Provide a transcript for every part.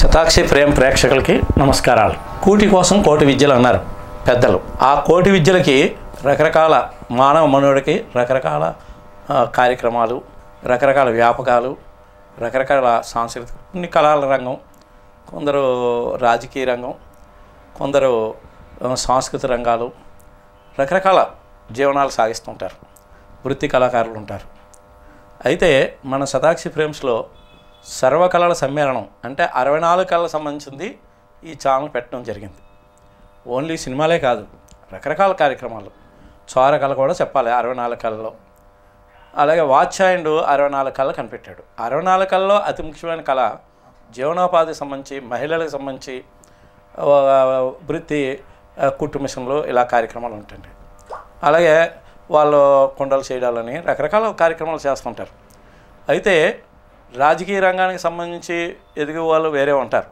Shatakshi frame ప్రేక్షకులకి నమస్కారాలు కూటి కోసం కోటి విద్యలు అన్నారు పెద్దలు ఆ కోటి విద్యలకి రకరకాల మానవ మనుడికి రకరకాల ఆ, కార్యక్రమాలు రకరకాల వ్యాపకాలు రకరకాల సాంస్కృతిక కొన్ని కళల రంగం కొందరు రాజకీయ రంగం కొందరు ఆ, సాంస్కృతిక రంగాలు రకరకాల జీవనాలు సాగిస్తుంటారు వృత్తి కళాకారులు ఉంటారు అయితే మన శతాక్షి ఫ్రేమ్స్లో సర్వకళల సమ్మేళనం అంటే అరవై నాలుగు కళలకు సంబంధించింది ఈ ఛానల్ పెట్టడం జరిగింది ఓన్లీ సినిమాలే కాదు రకరకాల కార్యక్రమాలు చోర కళ కూడా చెప్పాలి అరవై నాలుగు కళలో అలాగే వాచ్యాయుడు అరవై నాలుగు కళలు కనిపెట్టాడు అరవై నాలుగు కళలో అతి ముఖ్యమైన కళ జీవనోపాధికి సంబంధించి మహిళలకు సంబంధించి ఆ, వృత్తి ఆ, కుట్టు మిషన్లు ఇలా కార్యక్రమాలు ఉంటాయండి అలాగే వాళ్ళు కుండలు చేయడాలని రకరకాల కార్యక్రమాలు చేస్తుంటారు అయితే రాజకీయ రంగానికి సంబంధించి ఎదిగే వాళ్ళు వేరే ఉంటారు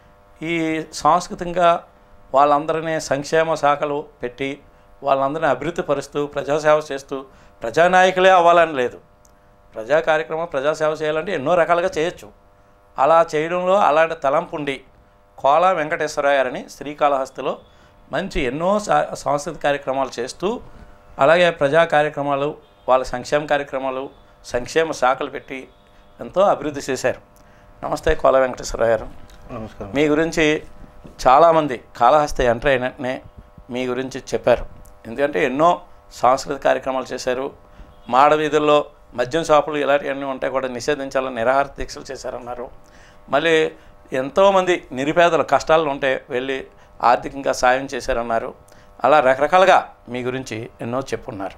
ఈ సాంస్కృతికంగా వాళ్ళందరినీ సంక్షేమ శాఖలు పెట్టి వాళ్ళందరినీ అభివృద్ధి పరుస్తూ ప్రజాసేవ చేస్తూ ప్రజానాయకులే అవ్వాలని లేదు ప్రజా కార్యక్రమం ప్రజాసేవ చేయాలంటే ఎన్నో రకాలుగా చేయొచ్చు అలా చేయడంలో అలాంటి తలంపు ఉండి కోలా వెంకటేశ్వరరావు గారని శ్రీకాళహస్తిలో మంచి ఎన్నో సా- సాంస్కృతిక కార్యక్రమాలు చేస్తూ అలాగే ప్రజా కార్యక్రమాలు వాళ్ళ సంక్షేమ కార్యక్రమాలు సంక్షేమ శాఖలు పెట్టి ఎంతో అభివృద్ధి చేశారు నమస్తే కోలా వెంకటేశ్వరరావు గారు నమస్కారం మీ గురించి చాలామంది కాళహస్తి ఎంటర్ అయిననే మీ గురించి చెప్పారు ఎందుకంటే ఎన్నో సాంస్కృతిక కార్యక్రమాలు చేశారు మాడ వీధుల్లో మద్యం షాపులు ఇలాంటివన్నీ ఉంటాయి కూడా నిషేధించాలని నిరాహార దీక్షలు చేశారన్నారు మళ్ళీ ఎంతోమంది నిరుపేదలు కష్టాలు ఉంటే వెళ్ళి ఆర్థికంగా సాయం చేశారన్నారు అలా రకరకాలుగా మీ గురించి ఎన్నో చెప్పున్నారు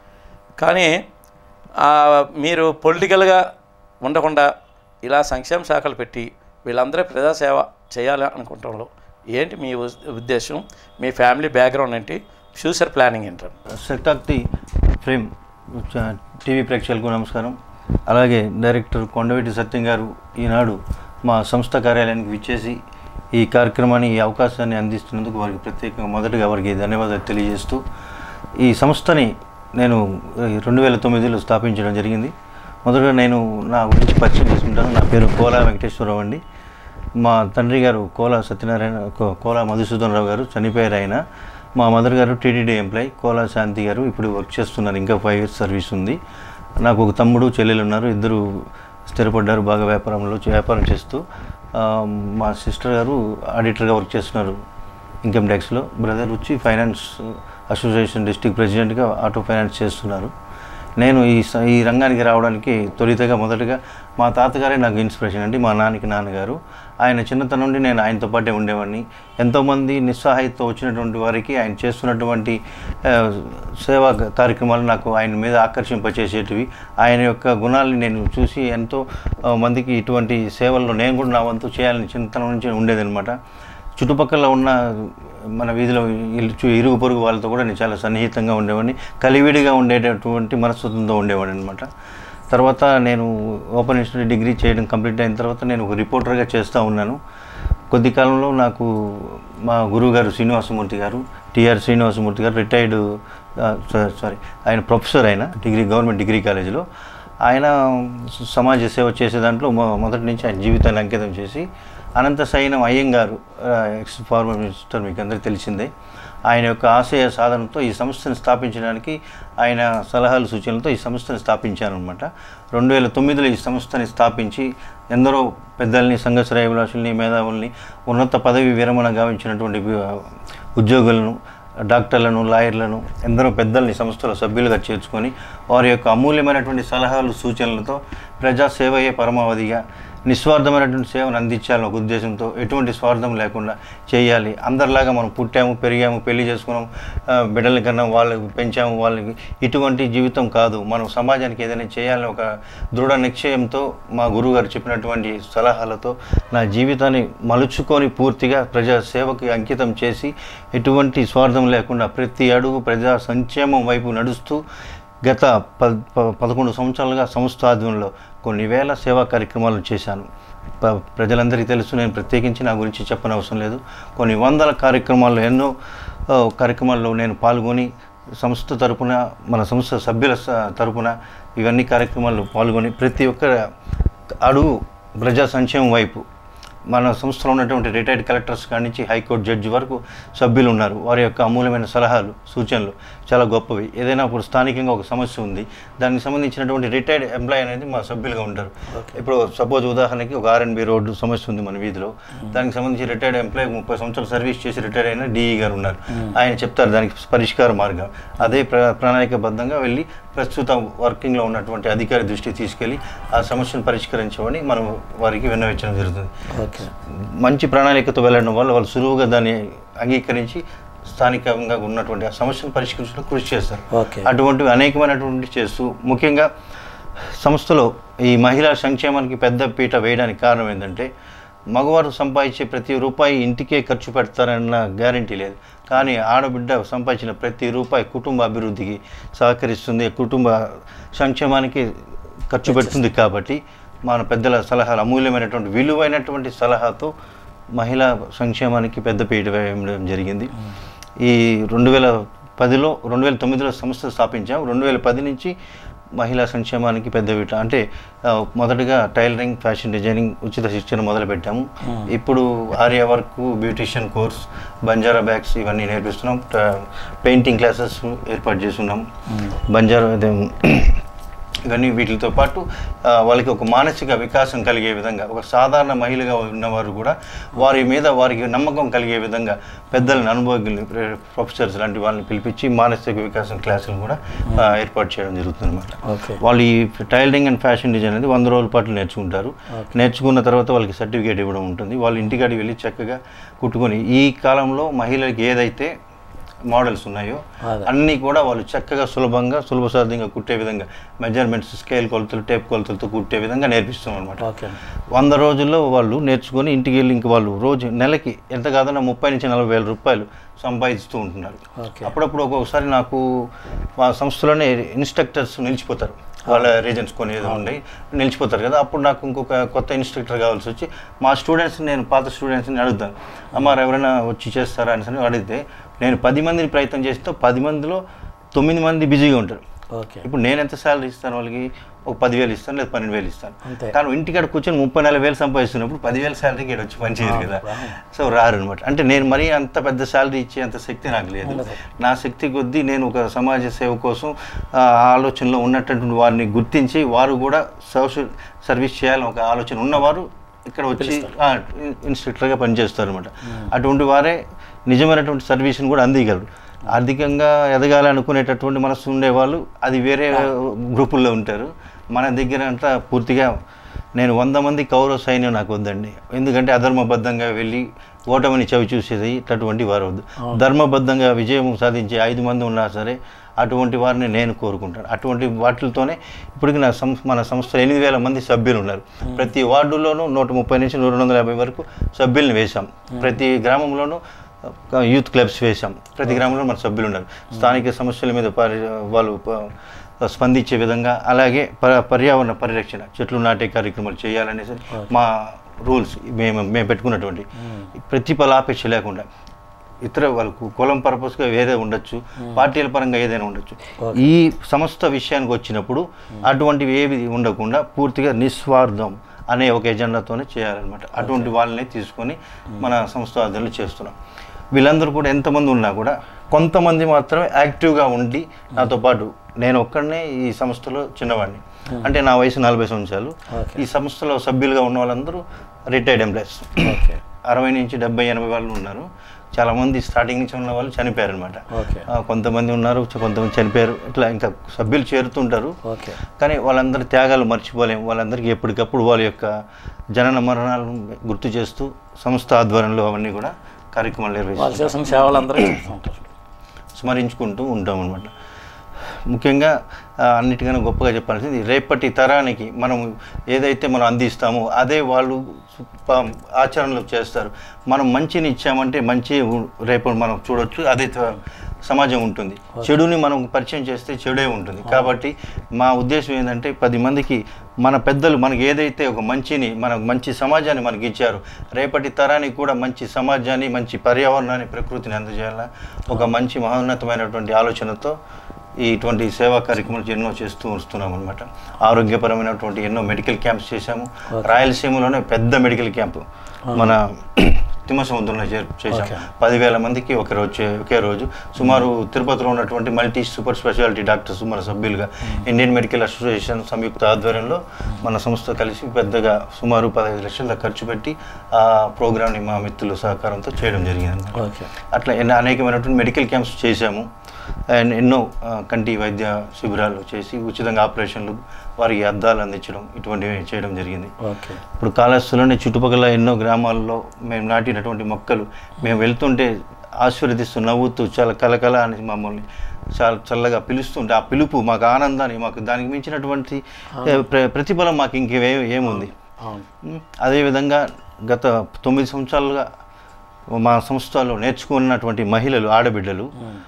కానీ ఆ, మీరు పొలిటికల్గా ఉండకుండా ఇలా సంక్షేమ శాఖలు పెట్టి వీళ్ళందరూ ప్రజాసేవ చేయాలి అనుకుంటంలో ఏంటి మీ ఉస్- ఉద్దేశం మీ ఫ్యామిలీ బ్యాక్గ్రౌండ్ ఏంటి ఫ్యూచర్ ప్లానింగ్ ఏంటండి శక్తాక్తి ఫ్రేమ్ చ- టీవీ ప్రేక్షకులకు నమస్కారం అలాగే డైరెక్టర్ కొండవీటి సత్యం గారు ఈనాడు మా సంస్థ కార్యాలయానికి విచ్చేసి ఈ కార్యక్రమాన్ని ఈ అవకాశాన్ని అందిస్తున్నందుకు వారికి ప్రత్యేకంగా మొదటగా వారికి ధన్యవాదాలు తెలియజేస్తూ ఈ సంస్థని నేను రెండు వేల తొమ్మిదిలో స్థాపించడం జరిగింది మొదటగా నేను నా గురించి పరిచయం చేసుకుంటాను నా పేరు కోలా వెంకటేశ్వరరావు అండి మా తండ్రి గారు కోలా సత్యనారాయణ కో- కోలా మధుసూదన్ రావు గారు చనిపోయారు ఆయన మా మదర్ గారు టీటీడీ ఎంప్లాయ్ కోలా శాంతి గారు ఇప్పుడు వర్క్ చేస్తున్నారు ఇంకా ఫైవ్ ఇయర్స్ సర్వీస్ ఉంది నాకు ఒక తమ్ముడు చెల్లెలు ఉన్నారు ఇద్దరు స్థిరపడ్డారు బాగా వ్యాపారంలో వ్యాపారం చేస్తూ ఆ, మా సిస్టర్ గారు ఆడిటర్గా వర్క్ చేస్తున్నారు ఇన్కమ్ ట్యాక్స్లో బ్రదర్ వచ్చి ఫైనాన్స్ అసోసియేషన్ డిస్ట్రిక్ట్ ప్రెసిడెంట్గా ఆటో ఫైనాన్స్ చేస్తున్నారు నేను ఈ స- ఈ రంగానికి రావడానికి తొలితగా మొదటగా మా తాతగారే నాకు ఇన్స్పిరేషన్ అండి మా నాన్నకి నాన్నగారు ఆయన చిన్నతనం నుండి నేను ఆయనతో పాటే ఉండేవాడిని ఎంతోమంది నిస్సహాయతతో వచ్చినటువంటి వారికి ఆయన చేస్తున్నటువంటి ఆ, సేవా కార్యక్రమాలు నాకు ఆయన మీద ఆకర్షింపచేసేటివి ఆయన యొక్క గుణాలని నేను చూసి ఎంతో ఆ, మందికి ఇటువంటి సేవల్లో నేను కూడా నా వంతు చేయాలని చిన్నతనం నుంచి ఉండేదన్నమాట చుట్టుపక్కల ఉన్న మన వీధిలో ఇల్లు చు- ఇరుగు పొరుగు వాళ్ళతో కూడా నేను చాలా సన్నిహితంగా ఉండేవాడిని కలివిడిగా ఉండేటటువంటి మనస్తత్వంతో ఉండేవాడిని అనమాట తర్వాత నేను ఓపెన్ ఇన్స్టిట్యూట్ డిగ్రీ చేయడం కంప్లీట్ అయిన తర్వాత నేను ఒక రిపోర్టర్గా చేస్తూ ఉన్నాను కొద్ది కాలంలో నాకు మా గురువు గారు శ్రీనివాసమూర్తి గారు టిఆర్ శ్రీనివాసమూర్తి గారు రిటైర్డ్ సారీ ఆయన ప్రొఫెసర్ ఆయన డిగ్రీ గవర్నమెంట్ డిగ్రీ కాలేజీలో ఆయన సమాజ సేవ చేసే దాంట్లో మొ- మొదటి నుంచి ఆయన జీవితాన్ని అంకితం చేసి Anantha Sayanam Ayyangar ex former minister మీకు అందరికీ తెలిసిందే ఆయన యొక్క ఆశయ సాధనతో ఈ సంస్థను స్థాపించడానికి ఆయన సలహాలు సూచనలతో ఈ సంస్థను స్థాపించాను అనమాట రెండు వేల తొమ్మిదిలో ఈ సంస్థని స్థాపించి ఎందరో పెద్దల్ని సంఘ శ్రేయభిలాషుల్ని మేధావుల్ని ఉన్నత పదవి విరమణ గావించినటువంటి వి- ఉద్యోగులను డాక్టర్లను లాయర్లను ఎందరో పెద్దల్ని సంస్థలో సభ్యులుగా చేర్చుకొని వారి యొక్క అమూల్యమైనటువంటి సలహాలు సూచనలతో ప్రజాసేవయే పరమావధిగా నిస్వార్థమైనటువంటి సేవను అందించాలని ఒక ఉద్దేశంతో ఎటువంటి స్వార్థం లేకుండా చేయాలి అందరిలాగా మనం పుట్టాము పెరిగాము పెళ్లి చేసుకున్నాం ఆ, బిడ్డల్ని కన్నా వాళ్ళకి పెంచాము వాళ్ళకి ఇటువంటి జీవితం కాదు మనం సమాజానికి ఏదైనా చేయాలని ఒక దృఢ నిశ్చయంతో మా గురువుగారు చెప్పినటువంటి సలహాలతో నా జీవితాన్ని మలుచుకొని పూర్తిగా ప్రజా సేవకి అంకితం చేసి ఎటువంటి స్వార్థం లేకుండా ప్రతి అడుగు ప్రజా సంక్షేమం వైపు నడుస్తూ గత ప ప- పదకొండు సంవత్సరాలుగా సంస్థ ఆధ్వర్యంలో కొన్ని వేల సేవా కార్యక్రమాలు చేశాను ప- ప్రజలందరికీ తెలుసు నేను ప్రత్యేకించి నా గురించి చెప్పనవసరం లేదు కొన్ని వందల కార్యక్రమాల్లో ఎన్నో ఆ, కార్యక్రమాల్లో నేను పాల్గొని సంస్థ తరపున మన సంస్థ సభ్యుల స- తరపున ఇవన్నీ కార్యక్రమాల్లో పాల్గొని ప్రతి ఒక్క అడుగు ప్రజా సంక్షేమం వైపు మన సంస్థలో ఉన్నటువంటి రిటైర్డ్ కలెక్టర్స్ కాడి నుంచి హైకోర్టు జడ్జి వరకు సభ్యులు ఉన్నారు వారి యొక్క అమూల్యమైన సలహాలు సూచనలు చాలా గొప్పవి ఏదైనా ఇప్పుడు స్థానికంగా ఒక సమస్య ఉంది దానికి సంబంధించినటువంటి రిటైర్డ్ ఎంప్లాయ్ అనేది మా సభ్యులుగా ఉంటారు ఇప్పుడు సపోజ్ ఉదాహరణకి ఒక ఆర్ఎన్బి రోడ్డు సమస్య ఉంది మన వీధిలో దానికి సంబంధించి రిటైర్డ్ ఎంప్లాయ్ ముప్పై సంవత్సరాలు సర్వీస్ చేసి రిటైర్ అయిన డిఈ గారు ఉన్నారు ఆయన చెప్తారు దానికి పరిష్కార మార్గం అదే ప్ర ప్రణాళికబద్ధంగా వెళ్ళి ప్రస్తుతం వర్కింగ్లో ఉన్నటువంటి అధికారి దృష్టికి తీసుకెళ్ళి ఆ సమస్యను పరిష్కరించమని మనం వారికి విన్నవించడం జరుగుతుంది ఓకే మంచి ప్రణాళికతో వెళ్ళడం వల్ల వాళ్ళు సులువుగా దాన్ని అంగీకరించి స్థానికంగా ఉన్నటువంటి ఆ సమస్యను పరిష్కరించడానికి కృషి చేస్తారు ఓకే అటువంటివి అనేకమైనటువంటి చేస్తూ ముఖ్యంగా సంస్థలో ఈ మహిళా సంక్షేమానికి పెద్ద పీట వేయడానికి కారణం ఏంటంటే మగవారు సంపాదించే ప్రతి రూపాయి ఇంటికే ఖర్చు పెడతారన్న గ్యారంటీ లేదు కానీ ఆడబిడ్డ సంపాదించిన ప్రతి రూపాయి కుటుంబ అభివృద్ధికి సహకరిస్తుంది కుటుంబ సంక్షేమానికి ఖర్చు పెడుతుంది కాబట్టి మన పెద్దల సలహాలు అమూల్యమైనటువంటి విలువైనటువంటి సలహాతో మహిళా సంక్షేమానికి పెద్ద పీట వేయడం జరిగింది ఈ రెండు వేల పదిలో రెండు వేల తొమ్మిదిలో సంస్థ స్థాపించాం రెండు వేల పది నుంచి మహిళా సంక్షేమానికి పెద్ద పీట అంటే ఆ, మొదటగా టైలరింగ్ ఫ్యాషన్ డిజైనింగ్ ఉచిత శిక్షణ మొదలుపెట్టాము ఇప్పుడు ఆర్య work beautician course Banjara bags ఇవన్నీ నేర్పిస్తున్నాం ట- పెయింటింగ్ క్లాసెస్ ఏర్పాటు చేస్తున్నాం బంజారా అదే ఇవన్నీ వీటితో పాటు ఆ, వాళ్ళకి ఒక మానసిక వికాసం కలిగే విధంగా ఒక సాధారణ మహిళగా ఉన్నవారు కూడా వారి మీద వారికి నమ్మకం కలిగే విధంగా పెద్దలను అనుభవజ్ఞులు ప్ర- ప్రొఫెసర్స్ లాంటి వాళ్ళని పిలిపించి మానసిక వికాసం క్లాసులు కూడా ఆ, ఏర్పాటు చేయడం జరుగుతుంది అనమాట ఓకే వాళ్ళు ఈ టైలరింగ్ అండ్ ఫ్యాషన్ డిజైన్ అనేది వంద రోజుల పాటు నేర్చుకుంటారు నేర్చుకున్న తర్వాత వాళ్ళకి సర్టిఫికేట్ ఇవ్వడం ఉంటుంది వాళ్ళు ఇంటికాడికి వెళ్ళి చక్కగా కుట్టుకొని ఈ కాలంలో మహిళలకు ఏదైతే మోడల్స్ ఉన్నాయో అదే. అన్నీ కూడా వాళ్ళు చక్కగా సులభంగా సులభ సాధ్యంగా కుట్టే విధంగా మెజర్మెంట్స్ స్కేల్ కొలతలు టేప్ కొలతలతో కుట్టే విధంగా నేర్పిస్తాం అనమాట ఓకే వంద రోజుల్లో వాళ్ళు నేర్చుకొని ఇంటికి వెళ్ళి ఇంక వాళ్ళు రోజు నెలకి ఎంత కాదన్నా ముప్పై నుంచి నలభై వేల రూపాయలు సంపాదిస్తూ ఉంటున్నారు ఓకే అప్పుడప్పుడు ఒక్కొక్కసారి నాకు మా సంస్థలోనే ఇన్స్ట్రక్టర్స్ నిలిచిపోతారు వాళ్ళ రీజన్స్ కొన్ని ఏదో ఉండి నిలిచిపోతారు కదా అప్పుడు నాకు ఇంకొక కొత్త ఇన్స్ట్రక్టర్ కావాల్సి వచ్చి మా స్టూడెంట్స్ నేను పాత స్టూడెంట్స్ని అడుగుతాను అమ్మారు ఎవరైనా వచ్చి చేస్తారా అని అడిగితే నేను పది మందిని ప్రయత్నం చేస్తే పది మందిలో తొమ్మిది మంది బిజీగా ఉంటారు ఓకే ఇప్పుడు నేను ఎంత శాలరీ ఇస్తాను వాళ్ళకి ఒక పదివేలు ఇస్తాను లేదా పన్నెండు వేలు ఇస్తాను అంతే. కానీ ఇంటికాడ కూర్చొని ముప్పై నలభై వేలు సంపాదిస్తున్నప్పుడు పదివేల శాలరీకి ఇక్కడ వచ్చి పనిచేయదు కదా సో రారు అనమాట అంటే నేను మరీ అంత పెద్ద శాలరీ ఇచ్చే అంత శక్తి నాకు లేదు ఉండదు. నా శక్తి కొద్దీ నేను ఒక సమాజ సేవ కోసం ఆ ఆలోచనలో ఉన్నటువంటి వారిని గుర్తించి వారు కూడా సోషల్ సర్వీస్ చేయాలని ఒక ఆలోచన ఉన్నవారు ఇక్కడ వచ్చి ఆ, ఇన్- ఇన్స్ట్రక్టర్గా పనిచేస్తారు అనమాట అటువంటి వారే నిజమైనటువంటి సర్వీస్ని కూడా అందిగలరు ఆర్థికంగా ఎదగాలనుకునేటటువంటి మనసు ఉండేవాళ్ళు అది వేరే గ్రూపుల్లో ఉంటారు మన దగ్గర అంతా పూర్తిగా నేను వంద మంది కౌరవ సైన్యం నాకు వద్దండి ఎందుకంటే అధర్మబద్ధంగా వెళ్ళి ఓటమిని చవి చూసేది అటువంటి వారు వద్దు ధర్మబద్ధంగా విజయం సాధించే ఐదు మంది ఉన్నా సరే అటువంటి వారిని నేను కోరుకుంటాను అటువంటి వాటితోనే ఇప్పటికి నా సంస్థ మన సంస్థలో ఎనిమిది వేల మంది సభ్యులు ఉన్నారు ప్రతి వార్డులోనూ నూట ముప్పై నుంచి రెండు వందల యాభై వరకు సభ్యుల్ని వేశాం ప్రతి గ్రామంలోనూ ఆ, యూత్ క్లబ్స్ వేశాం ప్రతి గ్రామంలో మన సభ్యులు ఉన్నారు స్థానిక సమస్యల మీద పరి వాళ్ళు ప- స్పందించే విధంగా అలాగే ప పర్యావరణ పరిరక్షణ చెట్లు నాటే కార్యక్రమాలు చేయాలనేసి మా రూల్స్ మేము మేము పెట్టుకున్నటువంటి ప్రతిఫలాపేక్ష లేకుండా ఇతర వాళ్ళకు కులం పర్పస్గా వేరే ఉండొచ్చు పార్టీల పరంగా ఏదైనా ఉండొచ్చు ఈ సమస్త విషయానికి వచ్చినప్పుడు అటువంటివి ఏవి ఉండకుండా పూర్తిగా నిస్వార్థం అనే ఒక ఎజెండాతోనే చేయాలన్నమాట అటువంటి వాళ్ళని తీసుకొని మన సంస్థ ఆధ్వర్యంలో చేస్తున్నాం వీళ్ళందరూ కూడా ఎంతమంది ఉన్నా కూడా కొంతమంది మాత్రమే యాక్టివ్గా ఉండి నాతో పాటు నేను ఒక్కడనే ఈ సంస్థలో చిన్నవాడిని అంటే నా వయసు నలభై సంవత్సరాలు Okay. ఈ సంస్థలో సభ్యులుగా ఉన్న వాళ్ళందరూ రిటైర్డ్ ఎంప్లాయీస్ ఓకే అరవై నుంచి డెబ్బై ఎనభై వాళ్ళు ఉన్నారు చాలామంది స్టార్టింగ్ నుంచి ఉన్న వాళ్ళు చనిపోయారు అనమాట ఓకే కొంతమంది ఉన్నారు కొంతమంది చనిపోయారు ఇట్లా ఇంకా సభ్యులు చేరుతుంటారు ఓకే కానీ వాళ్ళందరి త్యాగాలు మర్చిపోలేము వాళ్ళందరికీ ఎప్పటికప్పుడు వాళ్ళ యొక్క జనన మరణాలను గుర్తు చేస్తూ సంస్థ ఆధ్వర్యంలో అవన్నీ కూడా కార్యక్రమాలు వాళ్ళు నిర్వహిస్తాం చేసిన సేవలు అందరూ చేస్తుంటారు స్మరించుకుంటూ ఉంటాం అనమాట ముఖ్యంగా ఆ, అన్నిటికన్నా గొప్పగా చెప్పాల్సింది రేపటి తరానికి మనం ఏదైతే మనం అందిస్తామో అదే వాళ్ళు ప- ఆచరణలో చేస్తారు మనం మంచిని ఇచ్చామంటే మంచి ఉ- రేపు మనం చూడొచ్చు అదే త- సమాజం ఉంటుంది చెడుని మనం పరిచయం చేస్తే చెడే ఉంటుంది కాబట్టి మా ఉద్దేశం ఏంటంటే పది మందికి మన పెద్దలు మనకి ఏదైతే ఒక మంచిని మన మంచి సమాజాన్ని మనకి ఇచ్చారు రేపటి తరానికి కూడా మంచి సమాజాన్ని మంచి పర్యావరణాన్ని ప్రకృతిని అందజేయాలా ఒక మంచి మహోన్నతమైనటువంటి ఆలోచనతో ఈ ఇటువంటి సేవా కార్యక్రమాలు ఎన్నో చేస్తూ వస్తున్నాం అనమాట ఆరోగ్యపరమైనటువంటి ఎన్నో మెడికల్ క్యాంప్స్ చేశాము రాయలసీమలోనే పెద్ద మెడికల్ క్యాంపు మన తిమ్మ సముద్రంలో చే- చేశాం Okay. పదివేల మందికి ఒక రోజు చే- ఒకే రోజు సుమారు తిరుపతిలో ఉన్నటువంటి మల్టీ సూపర్ స్పెషాలిటీ డాక్టర్స్ మన సభ్యులుగా ఇండియన్ మెడికల్ అసోసియేషన్ సంయుక్త ఆధ్వర్యంలో మన సంస్థ కలిసి పెద్దగా సుమారు పదహైదు లక్షల ఖర్చు పెట్టి ఆ ప్రోగ్రామ్ని మా మిత్రుల సహకారంతో చేయడం జరిగింది ఓకే అట్లా ఎన్నో అనేకమైనటువంటి మెడికల్ క్యాంప్స్ చేశాము అండ్ ఎన్నో ఆ, కంటి వైద్య శిబిరాలు చేసి ఉచితంగా ఆపరేషన్లు వారికి అద్దాలు అందించడం ఇటువంటివి చేయడం జరిగింది ఓకే ఇప్పుడు కాళహస్తిలోని చుట్టుపక్కల ఎన్నో గ్రామాల్లో మేము నాటినటువంటి మొక్కలు మేము వెళ్తుంటే ఆశీర్వదిస్తూ నవ్వుతూ చాలా కలకల అని మమ్మల్ని చాలా చల్లగా పిలుస్తుంటే ఆ పిలుపు మాకు ఆనందాన్ని మాకు దానికి మించినటువంటి ఏ, ప్ర- ప్రతిఫలం మాకు ఇంకేమే ఏముంది అవును ఉమ్, అదేవిధంగా గత తొమ్మిది సంవత్సరాలుగా మా సంస్థలో నేర్చుకున్నటువంటి మహిళలు ఆడబిడ్డలు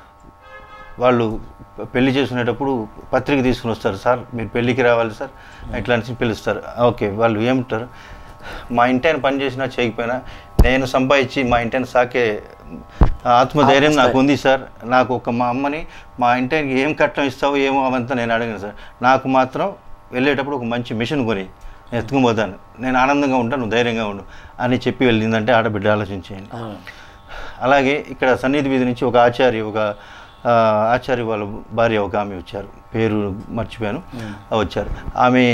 వాళ్ళు పెళ్లి చేసుకునేటప్పుడు పత్రిక తీసుకుని వస్తారు సార్ మీరు పెళ్ళికి రావాలి సార్ ఇట్లా అని పిలుస్తారు ఓకే వాళ్ళు ఏమంటారు మా ఇంటాయన పని చేసినా చేయకపోయినా నేను సంపాదించి మా ఇంటాయన సాకే ఆత్మధైర్యం నాకు ఉంది సార్ నాకు ఒక మా అమ్మని మా ఇంటాయనకి ఏం కట్నం ఇస్తావో ఏమో అవంతా నేను అడగను సార్ నాకు మాత్రం వెళ్ళేటప్పుడు ఒక మంచి మిషన్ కొని ఎత్తుకుని పోతాను నేను ఆనందంగా ఉంటాను నువ్వు ధైర్యంగా ఉండు అని చెప్పి వెళ్ళిందంటే ఆడబిడ్డ ఆలోచించేయండి అవును అలాగే ఇక్కడ సన్నిధి వీధి నుంచి ఒక ఆచార్య ఒక ఆ, ఆచార్య వాళ్ళ భార్య ఒక ఆమె వచ్చారు పేరు మర్చిపోయాను వచ్చారు ఆమె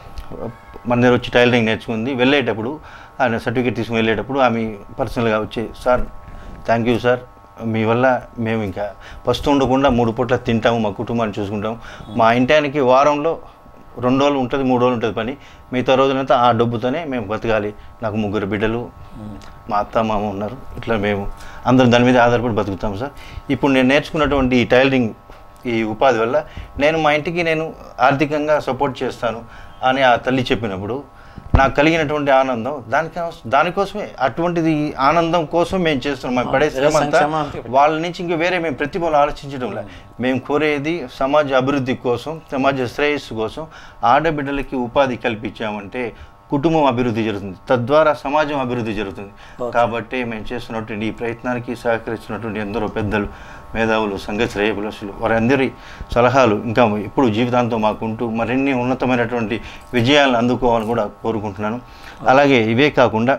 మన దగ్గర వచ్చి టైలరింగ్ నేర్చుకుంది వెళ్ళేటప్పుడు ఆయన సర్టిఫికేట్ తీసుకుని వెళ్ళేటప్పుడు ఆమె పర్సనల్గా వచ్చి సార్ థ్యాంక్ యూ సార్ మీ వల్ల మేము ఇంకా పస్తు ఉండకుండా మూడు పూట్ల తింటాము మా కుటుంబాన్ని చూసుకుంటాము మా ఇంటానికి వారంలో రెండు రోజులు ఉంటుంది మూడు రోజులు ఉంటుంది పని మిగతా రోజులంతా ఆ డబ్బుతోనే మేము బతకాలి నాకు ముగ్గురు బిడ్డలు మా అత్త మామ ఉన్నారు ఇట్లా మేము అందరం దాని మీద ఆధారపడి బతుకుతాం సార్ ఇప్పుడు నేను నేర్చుకున్నటువంటి ఈ టైలరింగ్ ఈ ఉపాధి వల్ల నేను మా ఇంటికి నేను ఆర్థికంగా సపోర్ట్ చేస్తాను అని ఆ తల్లి చెప్పినప్పుడు నాకు కలిగినటువంటి ఆనందం దానికి దానికోసమే అటువంటిది ఈ ఆనందం కోసం మేము చేస్తున్నాం మేము పడే శ్రమ అంతా సంక్షేమానికి వాళ్ళ నుంచి ఇంకా వేరే మేము ప్రతిభలు ఆలోచించడం లే మేము కోరేది సమాజ అభివృద్ధి కోసం సమాజ శ్రేయస్సు కోసం ఆడబిడ్డలకి ఉపాధి కల్పించామంటే కుటుంబం అభివృద్ధి జరుగుతుంది తద్వారా సమాజం అభివృద్ధి జరుగుతుంది కాబట్టి మేము చేస్తున్నటువంటి ఈ ప్రయత్నానికి సహకరిస్తున్నటువంటి ఎందరో పెద్దలు మేధావులు సంఘ శ్రేయభిలాషులు వారందరి సలహాలు ఇంకా ఎప్పుడు జీవితాంతం మాకుంటూ మరిన్ని ఉన్నతమైనటువంటి విజయాలను అందుకోవాలని కూడా కోరుకుంటున్నాను అలాగే ఇవే కాకుండా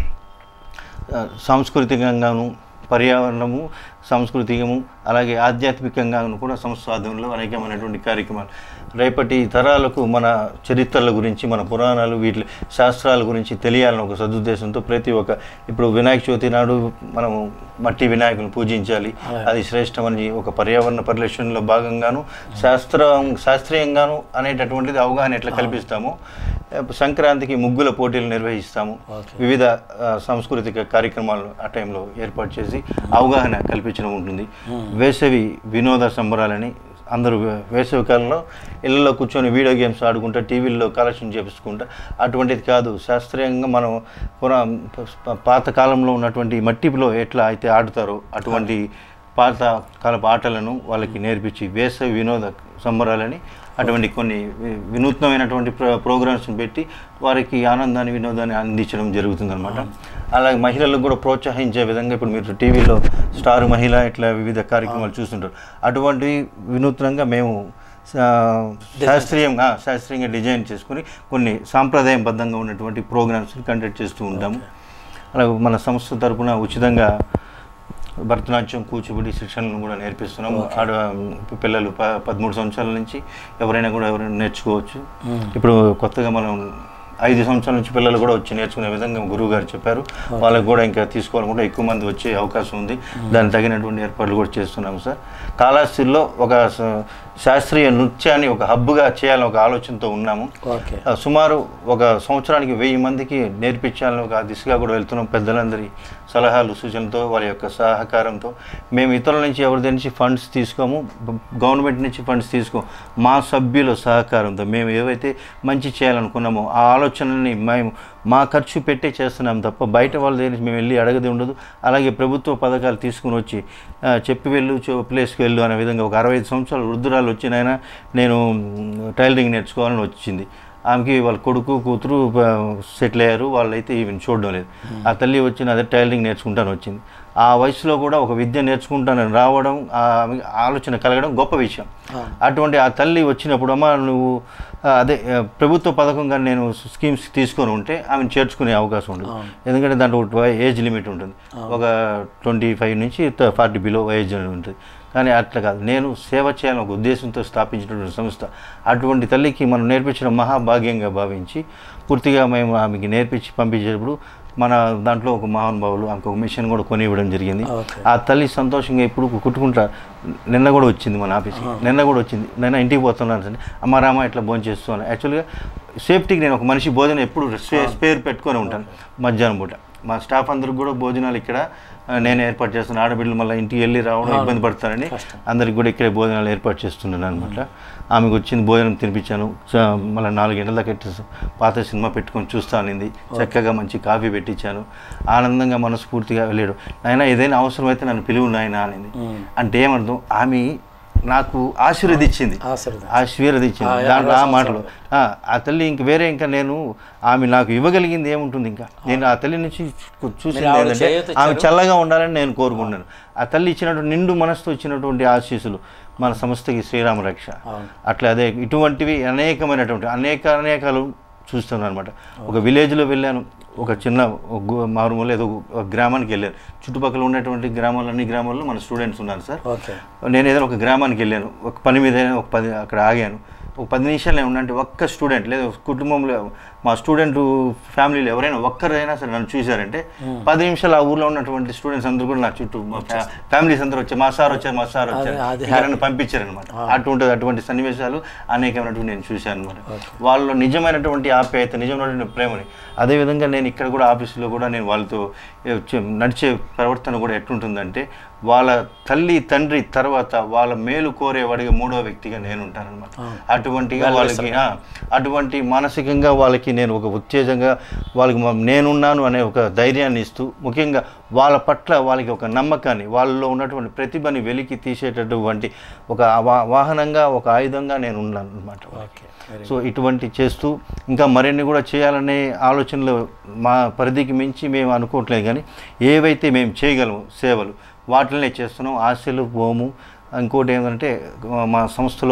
ఆ, సాంస్కృతికంగాను పర్యావరణము సాంస్కృతికము అలాగే ఆధ్యాత్మికంగాను కూడా సంస్వాదంలో అనేకమైనటువంటి కార్యక్రమాలు రేపటి తరాలకు మన చరిత్రల గురించి మన పురాణాలు వీటి శాస్త్రాల గురించి తెలియాలని ఒక సదుద్దేశంతో ప్రతి ఒక్క ఇప్పుడు వినాయక చవితి నాడు మనము మట్టి వినాయకుని పూజించాలి అది శ్రేష్టమని ఒక పర్యావరణ పరిరక్షణలో భాగంగాను శాస్త్రం శాస్త్రీయంగాను అనేటటువంటిది అవగాహన ఎట్లా కల్పిస్తామో సంక్రాంతికి ముగ్గుల పోటీలు నిర్వహిస్తాము ఓకే. వివిధ ఆ, సాంస్కృతిక కార్యక్రమాలు ఆ టైంలో ఏర్పాటు చేసి అవగాహన కల్పించడం ఉంటుంది వేసవి వినోద సంబరాలని అందరూ వే- వేసవి కాలంలో ఇళ్ళలో కూర్చొని వీడియో గేమ్స్ ఆడుకుంటా టీవీల్లో కలెక్షన్ చేపించుకుంటా అటువంటిది కాదు శాస్త్రీయంగా మనం పురా ప- పాత కాలంలో ఉన్నటువంటి మట్టిలో ఎట్లా అయితే ఆడుతారో అటువంటి పాత కాలపు ఆటలను వాళ్ళకి నేర్పించి వేసవి వినోద సంబరాలని అటువంటి కొన్ని వి- వినూత్నమైనటువంటి ప్ర ప్రోగ్రామ్స్ని పెట్టి వారికి ఆనందాన్ని వినోదాన్ని అందించడం జరుగుతుందన్నమాట అలాగే మహిళలకు కూడా ప్రోత్సహించే విధంగా ఇప్పుడు మీరు టీవీలో స్టార్ మహిళ ఇట్లా వివిధ కార్యక్రమాలు చూస్తుంటారు అటువంటి వినూత్నంగా మేము శా- శాస్త్రీయంగా శాస్త్రీయంగా డిజైన్ చేసుకుని కొన్ని సాంప్రదాయబద్ధంగా ఉన్నటువంటి ప్రోగ్రామ్స్ కండక్ట్ చేస్తూ ఉంటాము అలాగే మన సంస్థ తరపున ఉచితంగా భరతనాట్యం కూచిపూడి శిక్షణను కూడా నేర్పిస్తున్నాం ఆడ పిల్లలు ప పదమూడు సంవత్సరాల నుంచి ఎవరైనా కూడా ఎవరైనా నేర్చుకోవచ్చు ఇప్పుడు కొత్తగా మనం ఐదు సంవత్సరాల నుంచి పిల్లలు కూడా వచ్చి నేర్చుకునే విధంగా గురువు గారు చెప్పారు వాళ్ళకి కూడా ఇంకా తీసుకోవాలనుకుంటే ఎక్కువ మంది వచ్చే అవకాశం ఉంది దానికి తగినటువంటి ఏర్పాట్లు కూడా చేస్తున్నాము సార్ కాళహస్తిలో ఒక స- శాస్త్రీయ నృత్యాన్ని ఒక హబ్గా చేయాలని ఒక ఆలోచనతో ఉన్నాము ఓకే ఆ, సుమారు ఒక సంవత్సరానికి వెయ్యి మందికి నేర్పించాలని ఒక దిశగా కూడా వెళ్తున్నాం పెద్దలందరి సలహాలు సూచనలతో వారి యొక్క సహకారంతో మేము ఇతరుల నుంచి ఎవరి నుంచి ఫండ్స్ తీసుకోము బ- గవర్నమెంట్ నుంచి ఫండ్స్ తీసుకోము మా సభ్యుల సహకారంతో మేము ఏవైతే మంచి చేయాలనుకున్నామో ఆ ఆలోచనల్ని మేము మా ఖర్చు పెట్టే చేస్తున్నాం తప్ప బయట వాళ్ళ దగ్గర నుంచి మేము వెళ్ళి అడగది ఉండదు అలాగే ప్రభుత్వ పథకాలు తీసుకుని వచ్చి ఆ, చెప్పి వెళ్ళు చో- ప్లేస్కి వెళ్ళు అనే విధంగా ఒక అరవై ఐదు సంవత్సరాలు వృద్ధురాలు వచ్చినైనా నేను మ్, టైలరింగ్ నేర్చుకోవాలని వచ్చింది ఆమెకి వాళ్ళ కొడుకు కూతురు సెటిల్ అయ్యారు వాళ్ళైతే ఈవెన్ చూడడం లేదు ఆ తల్లి వచ్చి అదే టైలరింగ్ నేర్చుకుంటాను వచ్చింది ఆ వయసులో కూడా ఒక విద్య నేర్చుకుంటానని రావడం ఆ ఆలోచన కలగడం గొప్ప విషయం అటువంటి ఆ తల్లి వచ్చినప్పుడు అమ్మ నువ్వు ఆ, అదే ఆ, ప్రభుత్వ పథకంగా నేను స్కీమ్స్ తీసుకొని ఉంటే ఆమెను చేర్చుకునే అవకాశం ఉంటుంది ఎందుకంటే దాంట్లో ఒక ఏజ్ లిమిట్ ఉంటుంది ఒక ట్వంటీ ఫైవ్ నుంచి ఫార్టీ బిలో ఏజ్ అని ఉంటుంది కానీ అట్లా కాదు నేను సేవ చేయాలని ఒక ఉద్దేశంతో స్థాపించినటువంటి సంస్థ అటువంటి తల్లికి మనం నేర్పించడం మహాభాగ్యంగా భావించి పూర్తిగా మేము ఆమెకి నేర్పించి పంపించేటప్పుడు మన దాంట్లో ఒక మహానుభావులు ఇంకొక మిషన్ కూడా కొని ఇవ్వడం జరిగింది ఓకే. ఆ తల్లి సంతోషంగా ఇప్పుడు కుట్టుకుంటా నిన్న కూడా వచ్చింది మన ఆఫీస్కి నిన్న కూడా వచ్చింది నిన్న ఇంటికి పోతున్నాను అంటే అమ్మ రామ ఇట్లా భోజనం చేస్తున్నాను యాక్చువల్గా సేఫ్టీకి నేను ఒక మనిషి భోజనం ఎప్పుడు స్పే- స్పేర్ పెట్టుకొని ఉంటాను మధ్యాహ్నం పూట మా స్టాఫ్ అందరికి కూడా భోజనాలు ఇక్కడ ఆ, నేను ఏర్పాటు చేస్తున్నాను ఆడబిడ్డలు మళ్ళీ ఇంటికి వెళ్ళి రావడం ఇబ్బంది పడతారని అందరికి కూడా ఇక్కడే భోజనాలు ఏర్పాటు చేస్తున్నాను అనమాట ఆమెకు వచ్చింది భోజనం తినిపించాను చ- మళ్ళీ నాలుగు గంటల దాకా ఎట్ట పాత సినిమా పెట్టుకొని చూస్తా అనింది చక్కగా మంచి కాఫీ పెట్టించాను ఆనందంగా మనస్ఫూర్తిగా వెళ్ళాడు నాయన ఏదైనా అవసరమైతే నన్ను పిలువు నాయన అనింది అంటే ఏమర్థం ఆమె నాకు ఆశీర్వదించింది ఆశీర్వాదం ఆశీర్వదించింది ఆ, దాంట్లో ఆ యాభై మాటలు ఆ, ఆ తల్లి ఇంక వేరే ఇంకా నేను ఆమె నాకు ఇవ్వగలిగింది ఏముంటుంది ఇంకా నేను ఆ తల్లి నుంచి చూ- చూసింది మీరు ఆవిడ ఏంటంటే చేయూత ఆమె ఇచ్చారు. చల్లగా ఉండాలని నేను కోరుకుంటున్నాను ఆ తల్లి ఇచ్చినటువంటి నిండు మనసుతో ఇచ్చినటువంటి ఆశీస్సులు మన సంస్థకి శ్రీరామ రక్ష అవును. అట్లా అదే ఇటువంటివి అనేకమైనటువంటి అనేక అనేకాలు చూస్తున్నాను అనమాట ఒక విలేజ్లో వెళ్ళాను ఒక చిన్న ఒక గు- మారుమూల ఏదో ఒక గ్రామానికి వెళ్ళాను చుట్టుపక్కల ఉన్నటువంటి గ్రామాలు అన్ని గ్రామాల్లో మన స్టూడెంట్స్ ఉన్నారు సార్ ఓకే నేను ఏదైనా ఒక గ్రామానికి వెళ్ళాను ఒక పని మీద ఒక పది అక్కడ ఆగాను ఒక పది నిమిషాలు ఏమన్నా అంటే ఒక్క స్టూడెంట్ లేదా ఒక కుటుంబంలో మా స్టూడెంట్ ఫ్యామిలీలో ఎవరైనా ఒక్కరైనా సరే నన్ను చూశారంటే పది నిమిషాలు ఆ ఊర్లో ఉన్నటువంటి స్టూడెంట్స్ అందరూ కూడా నా చుట్టూ మా ఫ్యా- ఫ్యామిలీస్ అందరూ వచ్చారు మా సార్ వచ్చారు మా సార్ వచ్చారు అది- అది ఇంకా నన్ను పంపించారనమాట అటువంటి అటువంటి సన్నివేశాలు అనేకమైనటువంటి నేను చూశాను అనమాట వాళ్ళలో నిజమైనటువంటి ఆప్యాయత నిజమైనటువంటి ప్రేమని అదేవిధంగా నేను ఇక్కడ కూడా ఆఫీసులో కూడా నేను వాళ్ళతో ఏ, చె- నడిచే ప్రవర్తన కూడా ఎట్లుంటుందంటే వాళ్ళ తల్లి తండ్రి తర్వాత వాళ్ళ మేలు కోరేవాడిగా మూడో వ్యక్తిగా నేను ఉంటానన్నమాట అటువంటిగా వాళ్ళకి ఆ, అటువంటి మానసికంగా వాళ్ళకి నేను ఒక ఉత్తేజంగా వాళ్ళకి మ- నేనున్నాను అనే ఒక ధైర్యాన్ని ఇస్తూ ముఖ్యంగా వాళ్ళ పట్ల వాళ్ళకి ఒక నమ్మకాన్ని వాళ్ళలో ఉన్నటువంటి ప్రతిభని వెలికి తీసేటటువంటి ఒక వా- వాహనంగా ఒక ఆయుధంగా నేను ఉన్నాను అనమాట ఓకే వెరీ సో ఇటువంటి చేస్తూ ఇంకా మరిన్ని కూడా చేయాలనే ఆలోచనలు మా పరిధికి మించి మేము అనుకోవట్లేదు కానీ ఏవైతే మేము చేయగలము సేవలు వాటినే చేస్తున్నాం ఆశలు పోము ఇంకోటి ఏంటంటే మా సంస్థలో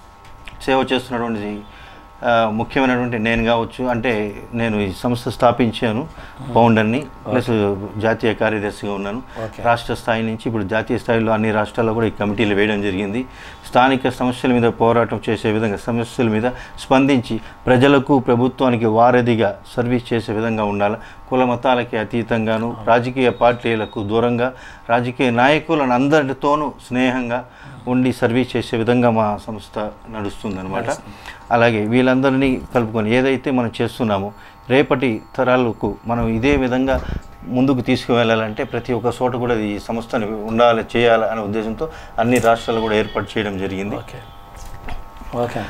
సేవ చేస్తున్నటువంటి ఆ, ముఖ్యమైనటువంటి నేను కావచ్చు అంటే నేను ఈ సంస్థ స్థాపించాను ఫౌండర్ని ప్లస్ జాతీయ కార్యదర్శిగా ఉన్నాను Okay. రాష్ట్ర స్థాయి నుంచి ఇప్పుడు జాతీయ స్థాయిలో అన్ని రాష్ట్రాల్లో కూడా ఈ కమిటీలు వేయడం జరిగింది స్థానిక సమస్యల మీద పోరాటం చేసే విధంగా సమస్యల మీద స్పందించి ప్రజలకు ప్రభుత్వానికి వారధిగా సర్వీస్ చేసే విధంగా ఉండాలి కుల మతాలకి అతీతంగాను రాజకీయ పార్టీలకు దూరంగా రాజకీయ నాయకులను అందరితోనూ స్నేహంగా ఉండి సర్వీస్ చేసే విధంగా మా సంస్థ నడుస్తుందన్నమాట అలాగే వీళ్ళందరినీ కలుపుకొని ఏదైతే మనం చేస్తున్నామో రేపటి తరాలకు మనం ఇదే విధంగా ముందుకు తీసుకువెళ్ళాలంటే ప్రతి ఒక్క చోట కూడా ఈ సంస్థని ఉండాలి చేయాలి అనే ఉద్దేశంతో అన్ని రాష్ట్రాలు కూడా ఏర్పాటు చేయడం జరిగింది ఓకే ఓకే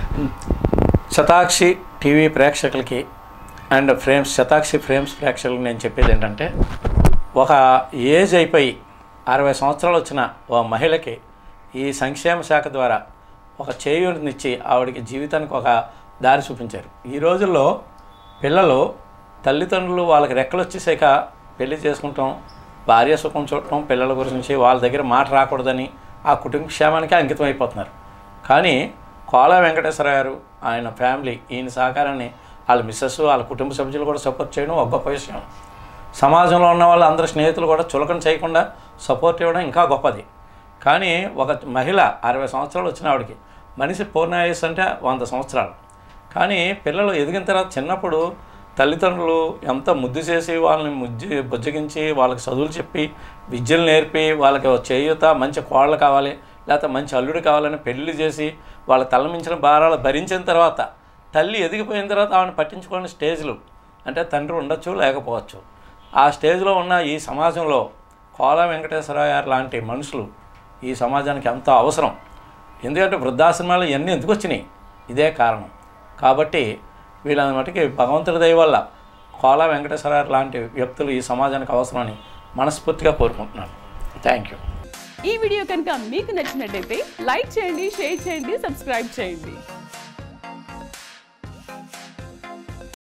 శతాక్షి టీవీ ప్రేక్షకులకి అండ్ ఫ్రేమ్స్ శతాక్షి ఫ్రేమ్స్ ప్రేక్షకులకి నేను చెప్పేది ఏంటంటే ఒక ఏజ్ అయిపోయి అరవై సంవత్సరాలు వచ్చిన ఓ మహిళకి ఈ సంక్షేమ శాఖ ద్వారా ఒక చేయూనిచ్చి ఆవిడకి జీవితానికి ఒక దారి చూపించారు ఈ రోజుల్లో పిల్లలు తల్లిదండ్రులు వాళ్ళకి రెక్కలు వచ్చేసాక పెళ్లి చేసుకుంటాం భార్య సుఖం చూడటం పిల్లల గురించి వాళ్ళ దగ్గర మాట రాకూడదని ఆ కుటుంబ క్షేమానికి అంకితం అయిపోతున్నారు కానీ కోలా వెంకటేశ్వర గారు ఆయన ఫ్యామిలీ ఈయన సహకారాన్ని వాళ్ళ మిస్సెస్ వాళ్ళ కుటుంబ సభ్యులు కూడా సపోర్ట్ చేయడం ఒక గొప్ప విషయం సమాజంలో ఉన్న వాళ్ళ అందరి స్నేహితులు కూడా చులకన చేయకుండా సపోర్ట్ ఇవ్వడం ఇంకా గొప్పది కానీ ఒక మహిళ అరవై సంవత్సరాలు వచ్చిన ఆవిడకి మనిషి పూర్ణాయుస్ అంటే వంద సంవత్సరాలు కానీ పిల్లలు ఎదిగిన తర్వాత చిన్నప్పుడు తల్లిదండ్రులు ఎంత ముద్దు చేసి వాళ్ళని ముద్దు బుజ్జగించి వాళ్ళకి చదువులు చెప్పి విద్యలు నేర్పి వాళ్ళకి ఓ చేయూత మంచి కోడలు కావాలి లేకపోతే మంచి అల్లుడు కావాలని పెళ్లి చేసి వాళ్ళ తల మించిన భారాలు భరించిన తర్వాత తల్లి ఎదిగిపోయిన తర్వాత ఆమెను పట్టించుకోని స్టేజ్లు అంటే తండ్రి ఉండొచ్చు లేకపోవచ్చు ఆ స్టేజ్లో ఉన్న ఈ సమాజంలో కోల వెంకటేశ్వర గారు లాంటి మనుషులు ఈ సమాజానికి ఎంతో అవసరం ఎందుకంటే వృద్ధాశ్రమాలు ఇవన్నీ ఎందుకు వచ్చినాయి ఇదే కారణం కాబట్టి వీళ్ళ మటుకి భగవంతుడి దయ వల్ల కోలా వెంకటేశ్వర గారు లాంటి వ్యక్తులు ఈ సమాజానికి అవసరమని మనస్ఫూర్తిగా కోరుకుంటున్నాను థ్యాంక్ యూ ఈ వీడియో కనుక మీకు నచ్చినట్టయితే లైక్ చేయండి షేర్ చేయండి సబ్స్క్రైబ్ చేయండి